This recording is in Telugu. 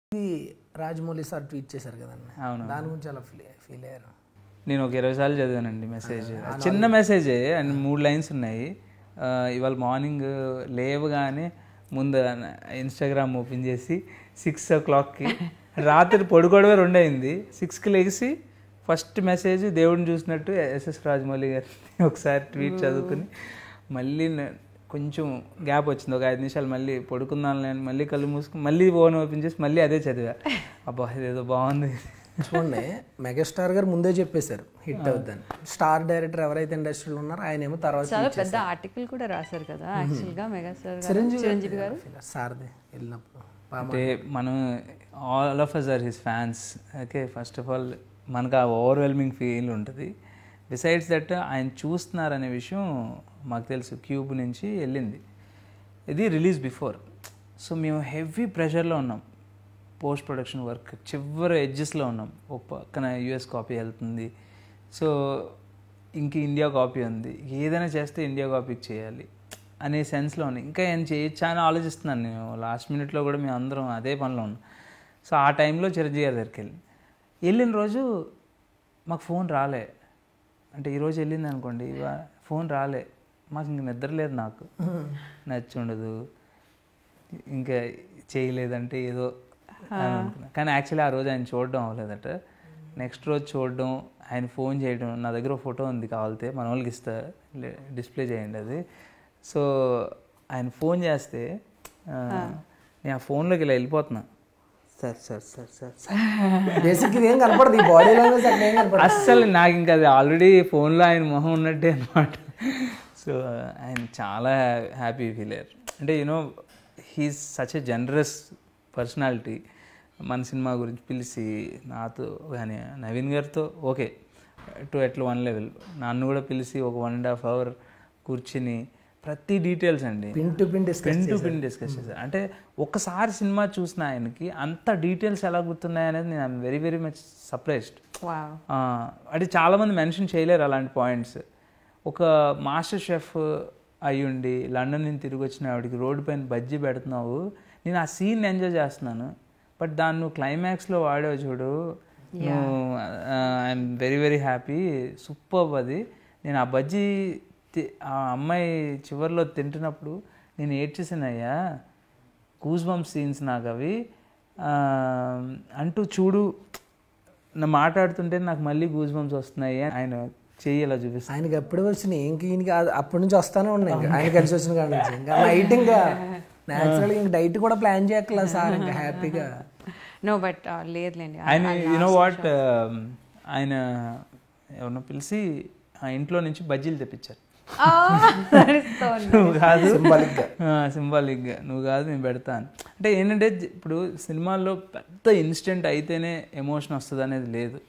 ఇది రాజమౌళి సార్ ట్వీట్ చేశారు కదండి అవును. దాని గురించి అలా ఫీల్ ఫీల్ అయ్యారు నేను ఒక ఇరవై సార్లు చదివానండి మెసేజ్ చిన్న మెసేజే అండ్ మూడు లైన్స్ ఉన్నాయి ఆ, ఇవాళ మార్నింగ్ లేవగానే ముందు ఇన్స్టాగ్రామ్ ఓపెన్ చేసి సిక్స్ ఓ క్లాక్కి రాత్రి పడుకోవడమే రెండు అయింది సిక్స్కి లెగిసి ఫస్ట్ మెసేజ్ దేవుడిని చూసినట్టు ఎస్ఎస్ రాజమౌళి గారిని ఒకసారి ట్వీట్ చదువుకుని మళ్ళీ నే- కొంచెం గ్యాప్ వచ్చింది ఒక ఐదు నిమిషాలు మళ్ళీ పడుకుందాను నేను మళ్ళీ కళ్ళు మూసుకుని మళ్ళీ ఫోన్ ఓపెన్ చేసి మళ్ళీ అదే చదివా అబ్బా ఇదేదో బాగుంది చూడండి మెగాస్టార్ గారు ముందే చెప్పేశారు హిట్ అవుద్దని స్టార్ డైరెక్టర్ ఎవరైతే ఇండస్ట్రీలో ఉన్నారో ఆయన ఏమో తర్వాత చాలా పెద్ద ఆర్టికల్ కూడా రాశారు కదా యాక్చువల్ గా మెగాస్టార్ గారు చిరంజీవి గారు సార్ది వెళ్ళినప్పుడు పాపం. అంటే మనం all of us are his fans okay first of all మనకు ఆ ఓవర్వెల్మింగ్ ఫీల్ ఉంటుంది బిసైడ్స్ దట్ ఆయన చూస్తున్నారనే విషయం మాకు తెలుసు క్యూబ్ నుంచి వెళ్ళింది ఇది రిలీజ్ బిఫోర్ సో మేము హెవీ ప్రెషర్లో ఉన్నాం పోస్ట్ ప్రొడక్షన్ వర్క్ చివరి ఎడ్జెస్లో ఉన్నాం ఒక పక్కన యూఎస్ కాపీ వెళ్తుంది సో ఇంక ఇండియా కాపీ ఉంది ఏదైనా చేస్తే ఇండియా కాపీకి చేయాలి అనే సెన్స్లో ఉంది ఇంకా ఏం చేయొచ్చా అని ఆలోచిస్తున్నాను నేను లాస్ట్ మినిట్లో కూడా మేము అందరం అదే పనిలో ఉన్నాం సో ఆ టైంలో చిరంజీవి గారి దగ్గరికి వెళ్ళి వెళ్ళిన రోజు మాకు ఫోన్ రాలే అంటే ఈరోజు వెళ్ళింది అనుకోండి ఇవా- ఫోన్ రాలే మాకు ఇంక నిద్ర లేదు నాకు నచ్చి ఉండదు ఇంకా చేయలేదంటే ఏదో అని అనుకున్నా కానీ యాక్చువల్లీ ఆ రోజు ఆయన చూడడం అవ్వలేదట నెక్స్ట్ రోజు చూడడం ఆయన ఫోన్ చేయడం నా దగ్గర ఒక ఫోటో ఉంది కావాలితే మన వాళ్ళకి ఇస్తా డిస్ప్లే చేయండి అది సో ఆయన ఫోన్ చేస్తే ఆ, నేను ఆ ఫోన్లోకి ఇలా వెళ్ళిపోతున్నా sir sir sir sir sir basic ఇది ఏం కనపడదు ఈ బాడీ లాంగ్వేజ్ అక్కడ ఏం కనపడదు అస్సలు నాకు ఇంకా అది ఆల్రెడీ ఫోన్లో ఆయన మొహం ఉన్నట్టే అనమాట సో ఆయన చాలా హ్యాపీ ఫీల్ అయ్యారు అంటే you know he's such a generous personality మన సినిమా గురించి పిలిచి నాతో కానీ నవీన్ గారితో ఓకే టు ఎట్లా వన్ లెవెల్ నన్ను కూడా పిలిచి ఒక వన్ అండ్ హాఫ్ అవర్ కూర్చుని ప్రతి డీటెయిల్స్ అండి pin to pin discuss pen to pen discuss చేశారు అంటే ఒక్కసారి సినిమా చూసిన ఆయనకి అంత డీటెయిల్స్ ఎలా గుర్తున్నాయి అనేది నేను I'm very very much surprised wow అంటే చాలామంది మెన్షన్ చేయలేరు అలాంటి పాయింట్స్ ఒక మాస్టర్ షెఫ్ అయ్యుండి లండన్ నుంచి తిరిగి వచ్చిన ఆవిడకి రోడ్డు పైన బజ్జీ పెడుతున్నావు నేను ఆ సీన్ ఎంజాయ్ చేస్తున్నాను బట్ దాన్ని నువ్వు క్లైమాక్స్లో వాడావు చూడు నువ్వు I'm very very happy super అది నేను ఆ బజ్జీ తి- ఆ అమ్మాయి చివరిలో తింటున్నప్పుడు నేను ఏడ్చేసానయ్యా గూస్ బంప్ సీన్స్ నాకు అవి ఆ, అంటూ చూడు నా మాట్లాడుతుంటే నాకు మళ్ళీ గూస్ బంప్స్ వస్తున్నాయి అని ఆయన చెయ్యి ఇలా చూపిస్తాను ఆయనకి ఎప్పుడు వచ్చినాయి ఇంక ఈయనకి అది అప్పటి నుంచి వస్తానే ఉన్నాయి ఇంకా ఆయన కలిసి వచ్చిన కాడ నుంచి ఇంకా నైట్ ఇంకా న్యాచురల్గా ఇంకా డైట్ కూడా ప్లాన్ చేయక్కల సార్ ఇంకా హ్యాపీగా నో బట్ లేదులేండి ఆయన యూనో వాట్ ఆయన ఎవరినో పిలిచి ఆ ఇంట్లో నుంచి బజ్జీలు తెప్పించారు నువ్వు కాదు సింబాలిక్గా నువ్వు కాదు నేను పెడతాను అంటే ఏంటంటే ఇప్పుడు సినిమాల్లో పెద్ద ఇన్స్టెంట్ అయితేనే ఎమోషన్ వస్తుంది అనేది లేదు